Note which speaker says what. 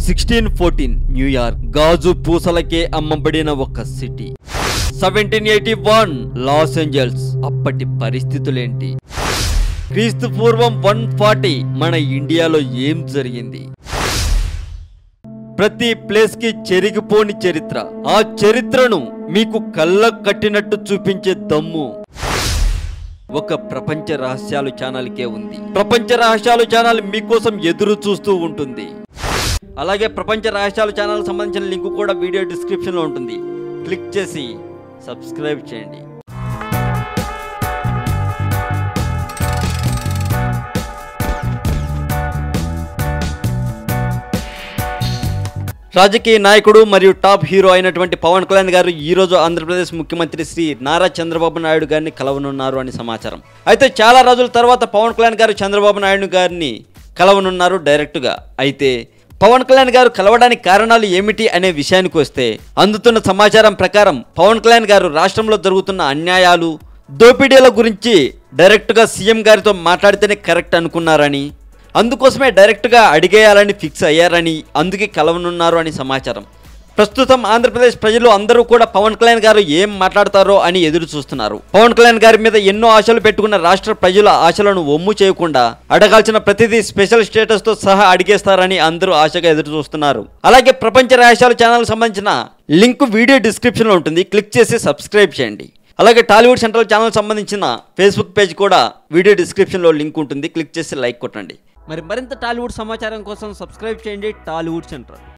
Speaker 1: sixteen fourteen New York గాజు పూసలకే అమ్మబడిన ఒక city seventeen eighty one Los Angeles అప్పటి పరిస్థితులేంటి క్రీస్తు పూర్వం వన్ ఫార్టీ మన ఇండియాలో ఏం జరిగింది ప్రతి ప్లేస్ కి చెరిగిపోని చరిత్ర ఆ చరిత్రను మీకు కళ్ళ కట్టినట్టు చూపించే దమ్ము ఒక ప్రపంచ రహస్యాలు ఛానల్కే ఉంది ప్రపంచ రహస్యాలు ఛానల్ మీకోసం ఎదురు చూస్తూ ఉంటుంది అలాగే ప్రపంచ రహస్యాలు ఛానల్ సంబంధించిన లింక్ కూడా వీడియో డిస్క్రిప్షన్లో ఉంటుంది క్లిక్ చేసి సబ్స్క్రైబ్ చేయండి రాజకీయ నాయకుడు మరియు టాప్ హీరో అయినటువంటి పవన్ కళ్యాణ్ గారు ఈ రోజు ఆంధ్రప్రదేశ్ ముఖ్యమంత్రి శ్రీ నారా చంద్రబాబు నాయుడు గారిని కలవనున్నారు అని సమాచారం అయితే చాలా రోజుల తర్వాత పవన్ కళ్యాణ్ గారు చంద్రబాబు నాయుడు గారిని కలవనున్నారు డైరెక్టుగా అయితే పవన్ కళ్యాణ్ గారు కలవడానికి కారణాలు ఏమిటి అనే విషయానికి వస్తే అందుతున్న సమాచారం ప్రకారం పవన్ కళ్యాణ్ గారు రాష్ట్రంలో జరుగుతున్న అన్యాయాలు దోపిడీల గురించి డైరెక్ట్గా సీఎం గారితో మాట్లాడితేనే కరెక్ట్ అనుకున్నారని అందుకోసమే డైరెక్ట్గా అడిగేయాలని ఫిక్స్ అయ్యారని అందుకే కలవనున్నారు అని సమాచారం ప్రస్తుతం ఆంధ్రప్రదేశ్ ప్రజలు అందరూ కూడా పవన్ కళ్యాణ్ గారు ఏం మాట్లాడతారో అని ఎదురు చూస్తున్నారు పవన్ కళ్యాణ్ గారి మీద ఎన్నో ఆశలు పెట్టుకున్న రాష్ట్ర ప్రజల ఆశలను ఒమ్ము చేయకుండా అడగాల్సిన ప్రతిదీ స్పెషల్ స్టేటస్ తో సహా అడిగేస్తారని అందరూ ఆశగా ఎదురు చూస్తున్నారు అలాగే ప్రపంచ రహస్యాల ఛానల్ సంబంధించిన లింక్ వీడియో డిస్క్రిప్షన్ లో ఉంటుంది క్లిక్ చేసి సబ్స్క్రైబ్ చేయండి అలాగే టాలీవుడ్ సెంట్రల్ ఛానల్ సంబంధించిన ఫేస్బుక్ పేజ్ కూడా వీడియో డిస్క్రిప్షన్లో లింక్ ఉంటుంది క్లిక్ చేసి లైక్ కొట్టండి మరి మరింత టాలీవుడ్ సమాచారం కోసం సబ్స్క్రైబ్ చేయండి టాలీవుడ్ సెంట్రల్